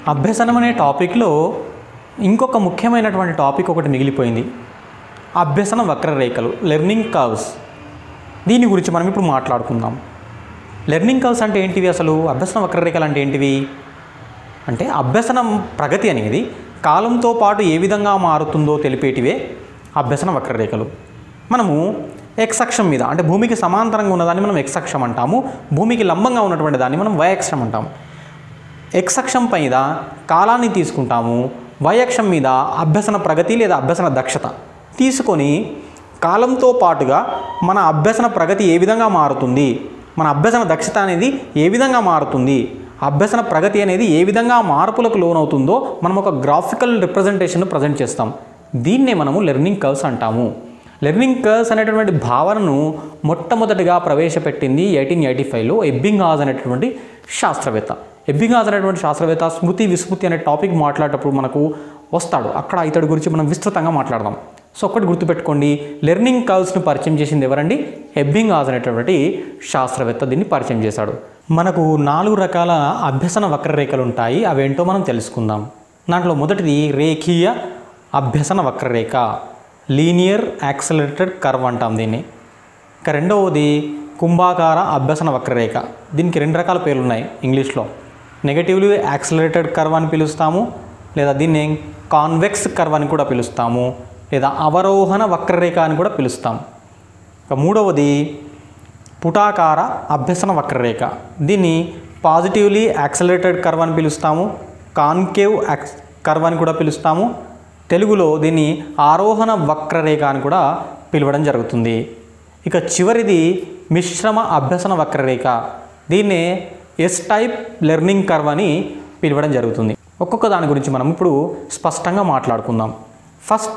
అభ్యసనం అనే టాపిక్లో ఇంకొక ముఖ్యమైనటువంటి టాపిక్ ఒకటి మిగిలిపోయింది అభ్యసన వక్రరేఖలు లెర్నింగ్ కర్వ్స్ దీని గురించి మనం ఇప్పుడు మాట్లాడుకుందాం లెర్నింగ్ కర్వ్స్ అంటే ఏంటివి అసలు అభ్యసన వక్రరేఖలు అంటే ఏంటివి అంటే అభ్యసనం ప్రగతి అనేది కాలంతో పాటు ఏ విధంగా మారుతుందో తెలిపేటివే అభ్యసన వక్రరేఖలు మనము ఎక్స్ అక్షం మీద అంటే భూమికి సమాంతరంగా ఉన్నదాన్ని మనం ఎక్స్ అక్షం అంటాము భూమికి లంబంగా ఉన్నటువంటి దాన్ని మనం వై అక్షం అంటాము ఎక్స్ అక్షం పైన కాలాన్ని తీసుకుంటాము వై అక్షం మీద అభ్యసన ప్రగతి లేదా అభ్యసన దక్షత తీసుకొని కాలంతో పాటుగా మన అభ్యసన ప్రగతి ఏ విధంగా మారుతుంది మన అభ్యసన దక్షత అనేది ఏ విధంగా మారుతుంది అభ్యసన ప్రగతి అనేది ఏ విధంగా మార్పులకు లోనవుతుందో మనం ఒక గ్రాఫికల్ రిప్రజెంటేషన్ ప్రజెంట్ చేస్తాం దీన్నే మనము లెర్నింగ్ కర్వ్స్ అంటాము లెర్నింగ్ కర్వ్స్ అనేటటువంటి భావనను మొట్టమొదటిగా ప్రవేశపెట్టింది ఎయిటీన్ ఎయిటీ ఫైవ్లో ఎబ్బింగాజ్ అనేటటువంటి శాస్త్రవేత్త ఎబ్బింగాజ్ అనేటువంటి శాస్త్రవేత్త స్మృతి విస్మృతి అనే టాపిక్ మాట్లాడేటప్పుడు మనకు వస్తాడు అక్కడ ఇతడి గురించి మనం విస్తృతంగా మాట్లాడదాం సో ఒక్కటి గుర్తుపెట్టుకోండి లెర్నింగ్ కర్వ్స్ను పరిచయం చేసింది ఎవరండి ఎబ్బింగాజ్ అనేటటువంటి శాస్త్రవేత్త దీన్ని పరిచయం చేశాడు మనకు నాలుగు రకాల అభ్యసన వక్రరేఖలు ఉంటాయి అవేంటో మనం తెలుసుకుందాం దాంట్లో మొదటిది రేఖీయ అభ్యసన వక్రరేఖ లీనియర్ యాక్సలరేటెడ్ కర్వ్ అంటాం దీన్ని ఇక రెండవది కుంభాకార అభ్యసన వక్రరేఖ దీనికి రెండు రకాల పేర్లు ఉన్నాయి ఇంగ్లీష్లో నెగటివ్లీ యాక్సలరేటెడ్ కర్వ్ అని పిలుస్తాము లేదా దీన్ని కాన్వెక్స్ కర్వ్ అని కూడా పిలుస్తాము లేదా అవరోహణ వక్రరేఖ అని కూడా పిలుస్తాం ఇక మూడవది పుటాకార అభ్యసన వక్రరేఖ దీన్ని పాజిటివ్లీ యాక్సలరేటెడ్ కర్వ్ అని పిలుస్తాము కాన్కేవ్ యాక్స్ కర్వ్ అని కూడా పిలుస్తాము తెలుగులో దీన్ని ఆరోహణ వక్రరేఖ అని కూడా పిలవడం జరుగుతుంది ఇక చివరిది మిశ్రమ అభ్యసన వక్రరేఖ దీన్నే ఎస్ టైప్ లెర్నింగ్ కర్వ్ అని పిలవడం జరుగుతుంది ఒక్కొక్క దాని గురించి మనం ఇప్పుడు స్పష్టంగా మాట్లాడుకుందాం ఫస్ట్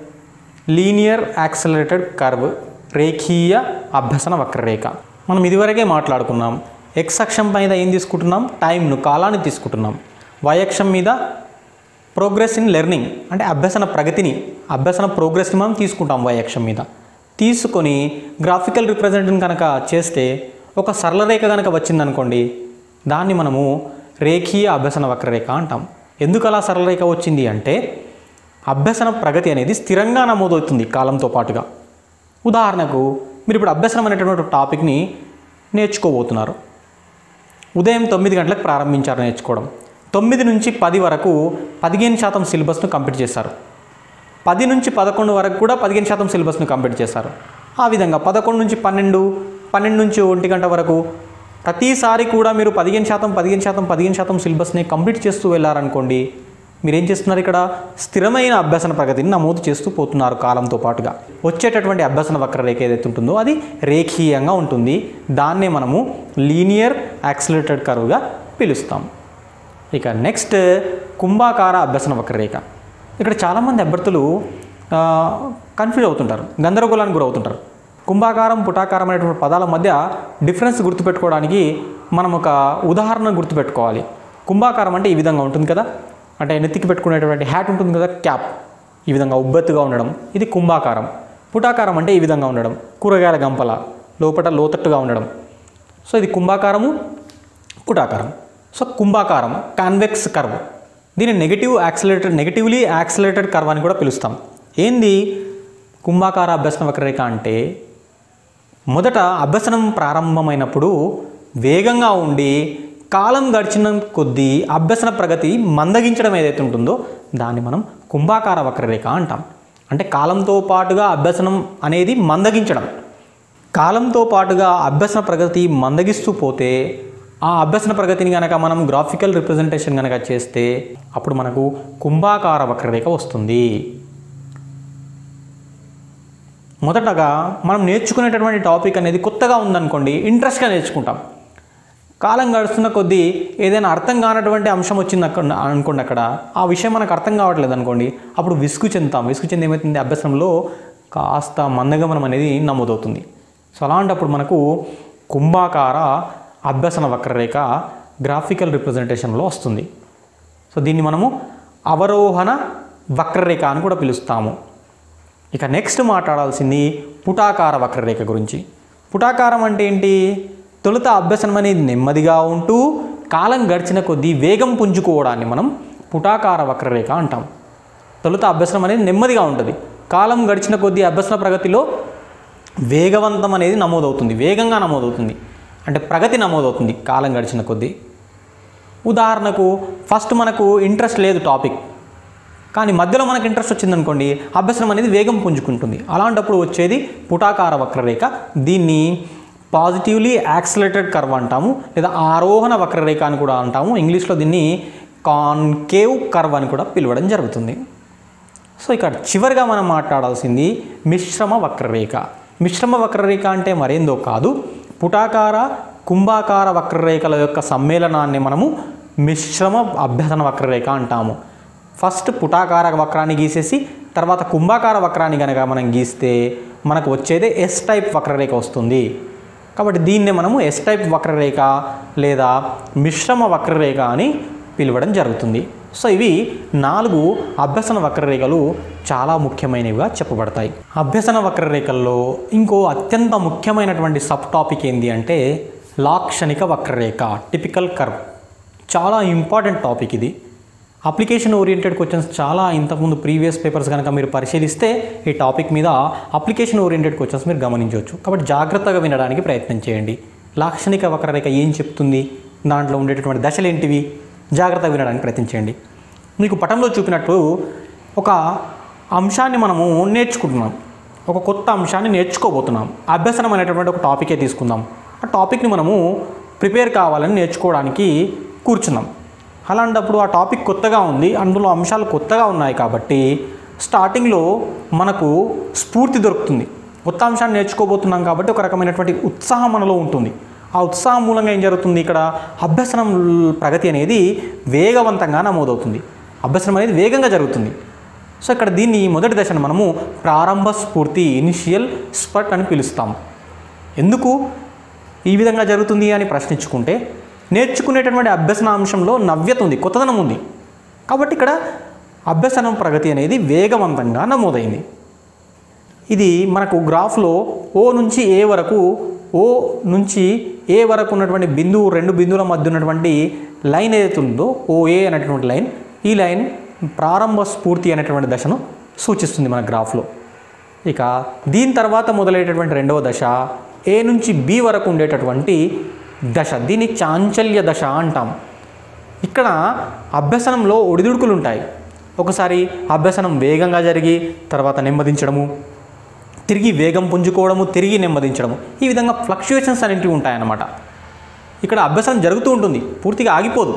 లీనియర్ యాక్సలరేటెడ్ కర్వ్ రేఖీయ అభ్యసన వక్రరేఖ మనం ఇదివరకే మాట్లాడుకున్నాం ఎక్స్ అక్షం పైన ఏం తీసుకుంటున్నాం టైంను కాలాన్ని తీసుకుంటున్నాం వై అక్షం మీద ప్రోగ్రెస్ ఇన్ లెర్నింగ్ అంటే అభ్యసన ప్రగతిని అభ్యసన ప్రోగ్రెస్ని మనం తీసుకుంటాం వై అక్షం మీద తీసుకొని గ్రాఫికల్ రిప్రజెంటేషన్ కనుక చేస్తే ఒక సరళ రేఖ కనుక వచ్చిందనుకోండి దాన్ని మనము రేఖీయ అభ్యసన వక్రరేఖ అంటాం ఎందుకు అలా సరళ రేఖ వచ్చింది అంటే అభ్యసన ప్రగతి అనేది స్థిరంగా నమోదవుతుంది కాలంతో పాటుగా ఉదాహరణకు మీరు ఇప్పుడు అభ్యసనం అనేటటువంటి టాపిక్ని నేర్చుకోబోతున్నారు ఉదయం తొమ్మిది గంటలకు ప్రారంభించారు నేర్చుకోవడం తొమ్మిది నుంచి పది వరకు పదిహేను శాతం సిలబస్ను కంప్లీట్ చేశారు పది నుంచి పదకొండు వరకు కూడా పదిహేను శాతం సిలబస్ను కంప్లీట్ చేశారు ఆ విధంగా పదకొండు నుంచి పన్నెండు పన్నెండు నుంచి ఒంటి గంట వరకు ప్రతిసారి కూడా మీరు పదిహేను శాతం పదిహేను శాతం పదిహేను శాతం సిలబస్ని కంప్లీట్ చేస్తూ వెళ్ళారనుకోండి మీరు ఏం చేస్తున్నారు ఇక్కడ స్థిరమైన అభ్యసన ప్రగతిని నమోదు చేస్తూ పోతున్నారు కాలంతో పాటుగా వచ్చేటటువంటి అభ్యసన వక్రరేఖ ఏదైతే ఉంటుందో అది రేఖీయంగా ఉంటుంది దాన్నే మనము లీనియర్ యాక్సిలేటెడ్ కర్వ్గా పిలుస్తాం ఇక నెక్స్ట్ కుంభాకార అభ్యసన వక్రరేఖ ఇక్కడ చాలామంది అభ్యర్థులు కన్ఫ్యూజ్ అవుతుంటారు గందరగోళానికి గురవుతుంటారు కుంభాకారం పుటాకారం అనేటువంటి పదాల మధ్య డిఫరెన్స్ గుర్తుపెట్టుకోవడానికి మనం ఒక ఉదాహరణ గుర్తుపెట్టుకోవాలి కుంభాకారం అంటే ఈ విధంగా ఉంటుంది కదా అంటే నెత్తికి పెట్టుకునేటువంటి హ్యాట్ ఉంటుంది కదా క్యాప్ ఈ విధంగా ఉబ్బెత్తుగా ఉండడం ఇది కుంభాకారం పుటాకారం అంటే ఈ విధంగా ఉండడం కూరగాయల గంపల లోపల లోతట్టుగా ఉండడం సో ఇది కుంభాకారము పుటాకారం సో కుంభాకారం కాన్వెక్స్ కర్వ్ దీన్ని negative accelerated negatively accelerated curve అని కూడా పిలుస్తాం ఏంది కుంభాకార అభ్యసన వక్రరేఖ అంటే మొదట అభ్యసనం ప్రారంభమైనప్పుడు వేగంగా ఉండి కాలం గడిచిన కొద్దీ అభ్యసన ప్రగతి మందగించడం ఏదైతే ఉంటుందో దాన్ని మనం కుంభాకార వక్రరేఖ అంటాం అంటే కాలంతో పాటుగా అభ్యసనం అనేది మందగించడం కాలంతో పాటుగా అభ్యసన ప్రగతి మందగిస్తూ పోతే ఆ అభ్యసన ప్రగతిని కనుక మనం గ్రాఫికల్ రిప్రజెంటేషన్ కనుక చేస్తే అప్పుడు మనకు కుంభాకార వక్రరేఖ వస్తుంది మొదటగా మనం నేర్చుకునేటటువంటి టాపిక్ అనేది కొత్తగా ఉందనుకోండి ఇంట్రెస్ట్గా నేర్చుకుంటాం కాలం గడుస్తున్న కొద్దీ ఏదైనా అర్థం కానటువంటి అంశం వచ్చింది అక్కడ అనుకోండి అక్కడ ఆ విషయం మనకు అర్థం కావట్లేదు అనుకోండి అప్పుడు విసుగు చెందుతాం విసుగు చెంది ఏమవుతుంది అభ్యసనంలో కాస్త మందగమనం అనేది నమోదవుతుంది సో అలాంటప్పుడు మనకు కుంభాకార అభ్యసన వక్రరేఖ గ్రాఫికల్ రిప్రజెంటేషన్లో వస్తుంది సో దీన్ని మనము అవరోహణ వక్రరేఖ అని కూడా పిలుస్తాము ఇక నెక్స్ట్ మాట్లాడాల్సింది పుటాకార వక్రరేఖ గురించి పుటాకారం అంటే ఏంటి తొలుత అభ్యసనం అనేది నెమ్మదిగా ఉంటూ కాలం గడిచిన కొద్దీ వేగం పుంజుకోవడాన్ని మనం పుటాకార వక్రరేఖ అంటాం తొలుత అభ్యసనం అనేది నెమ్మదిగా ఉంటుంది కాలం గడిచిన కొద్దీ అభ్యసన ప్రగతిలో వేగవంతం అనేది నమోదవుతుంది వేగంగా నమోదవుతుంది అంటే ప్రగతి నమోదవుతుంది కాలం గడిచిన కొద్దీ ఉదాహరణకు ఫస్ట్ మనకు ఇంట్రెస్ట్ లేదు టాపిక్ కానీ మధ్యలో మనకు ఇంట్రెస్ట్ వచ్చిందనుకోండి అభ్యసనం అనేది వేగం పుంజుకుంటుంది అలాంటప్పుడు వచ్చేది పుటాకార వక్రరేఖ దీన్ని పాజిటివ్లీ యాక్సిలేటెడ్ కర్వ్ అంటాము లేదా ఆరోహణ వక్రరేఖ అని కూడా అంటాము ఇంగ్లీష్లో దీన్ని కాన్కేవ్ కర్వ్ అని కూడా పిలవడం జరుగుతుంది సో ఇక్కడ చివరిగా మనం మాట్లాడాల్సింది మిశ్రమ వక్రరేఖ మిశ్రమ వక్రరేఖ అంటే మరేందో కాదు పుటాకార కుంభాకార వక్రరేఖల యొక్క సమ్మేళనాన్ని మనము మిశ్రమ అభ్యసన వక్రరేఖ అంటాము ఫస్ట్ పుటాకార వక్రాన్ని గీసేసి తర్వాత కుంభాకార వక్రాన్ని కనుక మనం గీస్తే మనకు వచ్చేదే ఎస్ టైప్ వక్రరేఖ వస్తుంది కాబట్టి దీన్నే మనము ఎస్ టైప్ వక్రరేఖ లేదా మిశ్రమ వక్రరేఖ అని పిలవడం జరుగుతుంది సో ఇవి నాలుగు అభ్యసన వక్రరేఖలు చాలా ముఖ్యమైనవిగా చెప్పబడతాయి అభ్యసన వక్రరేఖల్లో ఇంకో అత్యంత ముఖ్యమైనటువంటి సబ్ టాపిక్ ఏంటి అంటే లాక్షణిక వక్రరేఖ టిపికల్ కర్వ్ చాలా ఇంపార్టెంట్ టాపిక్ ఇది అప్లికేషన్ ఓరియంటెడ్ క్వశ్చన్స్ చాలా ఇంతకుముందు ప్రీవియస్ పేపర్స్ కనుక మీరు పరిశీలిస్తే ఈ టాపిక్ మీద అప్లికేషన్ ఓరియంటెడ్ క్వశ్చన్స్ మీరు గమనించవచ్చు కాబట్టి జాగ్రత్తగా వినడానికి ప్రయత్నం చేయండి లాక్షణిక వక్రరేఖ ఏం చెప్తుంది దాంట్లో ఉండేటటువంటి దశలు ఏంటివి జాగ్రత్తగా వినడానికి ప్రయత్నం చేయండి మీకు పటంలో చూపినట్టు ఒక అంశాన్ని మనము నేర్చుకుంటున్నాం ఒక కొత్త అంశాన్ని నేర్చుకోబోతున్నాం అభ్యసనం అనేటటువంటి ఒక టాపికే తీసుకుందాం ఆ టాపిక్ని మనము ప్రిపేర్ కావాలని నేర్చుకోవడానికి కూర్చున్నాం అలాంటప్పుడు ఆ టాపిక్ కొత్తగా ఉంది అందులో అంశాలు కొత్తగా ఉన్నాయి కాబట్టి స్టార్టింగ్లో మనకు స్ఫూర్తి దొరుకుతుంది కొత్త అంశాన్ని నేర్చుకోబోతున్నాం కాబట్టి ఒక రకమైనటువంటి ఉత్సాహం మనలో ఉంటుంది ఆ ఉత్సాహం మూలంగా ఏం జరుగుతుంది ఇక్కడ అభ్యసనం ప్రగతి అనేది వేగవంతంగా నమోదవుతుంది అభ్యసనం అనేది వేగంగా జరుగుతుంది సో ఇక్కడ దీన్ని మొదటి దశను మనము ప్రారంభ స్ఫూర్తి ఇనిషియల్ స్పట్ అని పిలుస్తాం ఎందుకు ఈ విధంగా జరుగుతుంది అని ప్రశ్నించుకుంటే నేర్చుకునేటటువంటి అభ్యసన అంశంలో నవ్యత ఉంది కొత్తదనం ఉంది కాబట్టి ఇక్కడ అభ్యసనం ప్రగతి అనేది వేగవంతంగా నమోదైంది ఇది మనకు గ్రాఫ్లో ఓ నుంచి ఏ వరకు ఓ నుంచి ఏ వరకు ఉన్నటువంటి బిందువు రెండు బిందువుల మధ్య ఉన్నటువంటి లైన్ ఏదైతే ఉందో ఓ ఏ అనేటువంటి లైన్ ఈ లైన్ ప్రారంభ స్ఫూర్తి అనేటువంటి దశను సూచిస్తుంది మన గ్రాఫ్లో ఇక దీని తర్వాత మొదలయ్యేటటువంటి రెండవ దశ ఏ నుంచి బి వరకు ఉండేటటువంటి దశ దీన్ని చాంచల్య దశ అంటాం ఇక్కడ అభ్యసనంలో ఒడిదుడుకులు ఉంటాయి ఒకసారి అభ్యసనం వేగంగా జరిగి తర్వాత నెమ్మదించడము తిరిగి వేగం పుంజుకోవడము తిరిగి నెమ్మదించడము ఈ విధంగా ఫ్లక్చుయేషన్స్ అనేటివి ఉంటాయన్నమాట ఇక్కడ అభ్యసనం జరుగుతూ ఉంటుంది పూర్తిగా ఆగిపోదు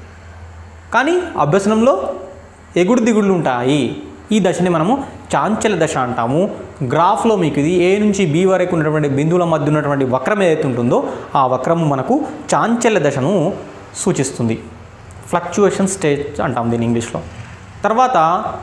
కానీ అభ్యసనంలో ఎగుడు దిగుడులు ఉంటాయి ఈ దశని మనము చాంచల్య దశ అంటాము గ్రాఫ్లో మీకు ఇది ఏ నుంచి బి వరకు ఉన్నటువంటి బిందువుల మధ్య ఉన్నటువంటి వక్రం ఏదైతే ఉంటుందో ఆ వక్రము మనకు చాంచల్య దశను సూచిస్తుంది ఫ్లక్చుయేషన్ స్టేజ్ అంటాం దీని ఇంగ్లీష్లో తర్వాత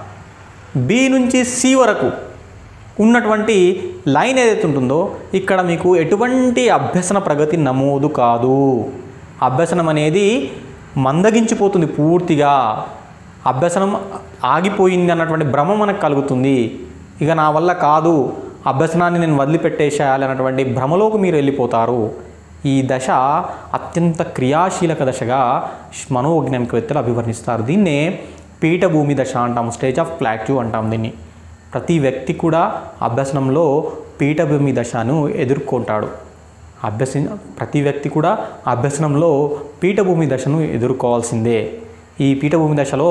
బి నుంచి సి వరకు ఉన్నటువంటి లైన్ ఏదైతే ఉంటుందో ఇక్కడ మీకు ఎటువంటి అభ్యసన ప్రగతి నమోదు కాదు అభ్యసనం అనేది మందగించిపోతుంది పూర్తిగా అభ్యసనం ఆగిపోయింది అన్నటువంటి భ్రమ మనకు కలుగుతుంది ఇక నా వల్ల కాదు అభ్యసనాన్ని నేను వదిలిపెట్టేసేయాలి అన్నటువంటి భ్రమలోకి మీరు వెళ్ళిపోతారు ఈ దశ అత్యంత క్రియాశీలక దశగా మనోవైజ్ఞానికవేత్తలు అభివర్ణిస్తారు దీన్నే పీఠభూమి దశ అంటాము స్టేజ్ ఆఫ్ ప్లాట్యూ అంటాం దీన్ని ప్రతి వ్యక్తి కూడా అభ్యసనంలో పీఠభూమి దశను ఎదుర్కొంటాడు అభ్యసి ప్రతి వ్యక్తి కూడా అభ్యసనంలో పీఠభూమి దశను ఎదుర్కోవాల్సిందే ఈ పీఠభూమి దశలో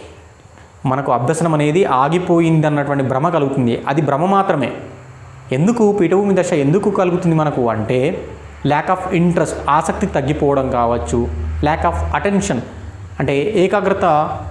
మనకు అభ్యసనం అనేది ఆగిపోయింది అన్నటువంటి భ్రమ కలుగుతుంది అది భ్రమ మాత్రమే ఎందుకు పీఠభూమి దశ ఎందుకు కలుగుతుంది మనకు అంటే ల్యాక్ ఆఫ్ ఇంట్రెస్ట్ ఆసక్తి తగ్గిపోవడం కావచ్చు ల్యాక్ ఆఫ్ అటెన్షన్ అంటే ఏకాగ్రత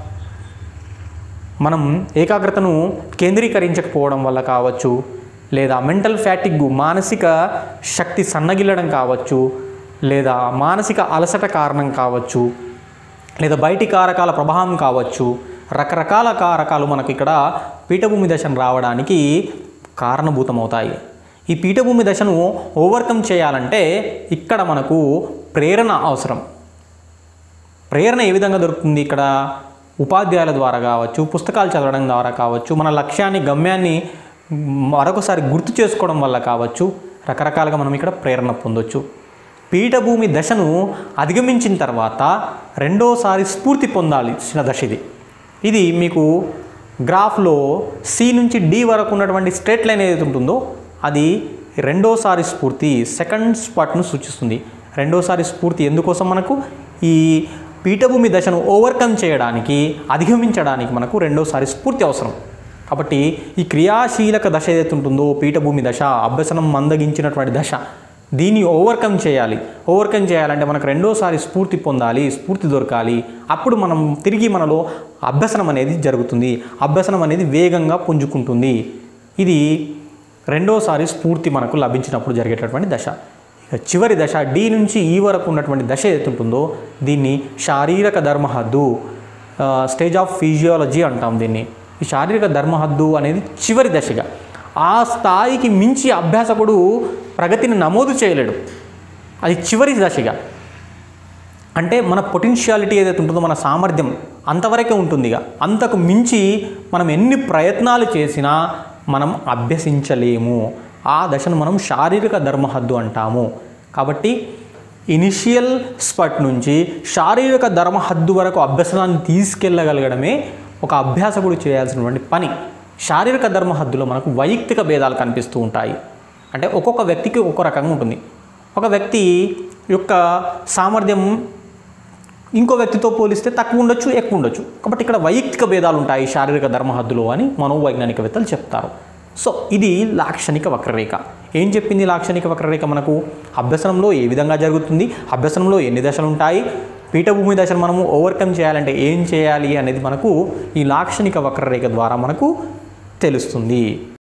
మనం ఏకాగ్రతను కేంద్రీకరించకపోవడం వల్ల కావచ్చు లేదా మెంటల్ ఫ్యాటిగ్ మానసిక శక్తి సన్నగిల్లడం కావచ్చు లేదా మానసిక అలసట కారణం కావచ్చు లేదా బయటి కారకాల ప్రభావం కావచ్చు రకరకాల కారకాలు మనకు ఇక్కడ పీఠభూమి దశను రావడానికి కారణభూతమవుతాయి ఈ పీఠభూమి దశను ఓవర్కమ్ చేయాలంటే ఇక్కడ మనకు ప్రేరణ అవసరం ప్రేరణ ఏ విధంగా దొరుకుతుంది ఇక్కడ ఉపాధ్యాయుల ద్వారా కావచ్చు పుస్తకాలు చదవడం ద్వారా కావచ్చు మన లక్ష్యాన్ని గమ్యాన్ని మరొకసారి గుర్తు చేసుకోవడం వల్ల కావచ్చు రకరకాలుగా మనం ఇక్కడ ప్రేరణ పొందొచ్చు పీఠభూమి దశను అధిగమించిన తర్వాత రెండోసారి స్ఫూర్తి పొందాల్సిన దశ ఇది ఇది మీకు గ్రాఫ్లో సి నుంచి డి వరకు ఉన్నటువంటి స్ట్రేట్ లైన్ ఏదైతే ఉంటుందో అది రెండోసారి స్ఫూర్తి సెకండ్ స్పాట్ను సూచిస్తుంది రెండోసారి స్ఫూర్తి ఎందుకోసం మనకు ఈ పీఠభూమి దశను ఓవర్కమ్ చేయడానికి అధిగమించడానికి మనకు రెండోసారి స్ఫూర్తి అవసరం కాబట్టి ఈ క్రియాశీలక దశ ఏదైతే ఉంటుందో పీఠభూమి దశ అభ్యసనం మందగించినటువంటి దశ దీన్ని ఓవర్కమ్ చేయాలి ఓవర్కమ్ చేయాలంటే మనకు రెండోసారి స్ఫూర్తి పొందాలి స్ఫూర్తి దొరకాలి అప్పుడు మనం తిరిగి మనలో అభ్యసనం అనేది జరుగుతుంది అభ్యసనం అనేది వేగంగా పుంజుకుంటుంది ఇది రెండోసారి స్ఫూర్తి మనకు లభించినప్పుడు జరిగేటటువంటి దశ ఇక చివరి దశ డి నుంచి ఈ వరకు ఉన్నటువంటి దశ ఏదైతే ఉంటుందో దీన్ని శారీరక ధర్మహద్దు స్టేజ్ ఆఫ్ ఫిజియాలజీ అంటాం దీన్ని ఈ శారీరక ధర్మహద్దు అనేది చివరి దశగా ఆ స్థాయికి మించి అభ్యాసకుడు ప్రగతిని నమోదు చేయలేడు అది చివరి దశగా అంటే మన పొటెన్షియాలిటీ ఏదైతే ఉంటుందో మన సామర్థ్యం అంతవరకే ఉంటుంది ఇక అంతకు మించి మనం ఎన్ని ప్రయత్నాలు చేసినా మనం అభ్యసించలేము ఆ దశను మనం శారీరక ధర్మహద్దు అంటాము కాబట్టి ఇనిషియల్ స్పట్ నుంచి శారీరక ధర్మహద్దు వరకు అభ్యసనాన్ని తీసుకెళ్ళగలగడమే ఒక అభ్యాసకుడు చేయాల్సినటువంటి పని శారీరక ధర్మహద్దులో మనకు వైయక్తిక భేదాలు కనిపిస్తూ ఉంటాయి అంటే ఒక్కొక్క వ్యక్తికి ఒక్కో రకంగా ఉంటుంది ఒక వ్యక్తి యొక్క సామర్థ్యం ఇంకో వ్యక్తితో పోలిస్తే తక్కువ ఉండొచ్చు ఎక్కువ ఉండొచ్చు కాబట్టి ఇక్కడ వైయక్తిక భేదాలు ఉంటాయి శారీరక ధర్మహద్దులో అని మనోవైజ్ఞానికవేత్తలు చెప్తారు సో ఇది లాక్షణిక వక్రరేఖ ఏం చెప్పింది లాక్షణిక వక్రరేఖ మనకు అభ్యసనంలో ఏ విధంగా జరుగుతుంది అభ్యసనంలో ఎన్ని దశలు ఉంటాయి పీఠభూమి దశను మనము ఓవర్కమ్ చేయాలంటే ఏం చేయాలి అనేది మనకు ఈ లాక్షణిక వక్రరేఖ ద్వారా మనకు తెలుస్తుంది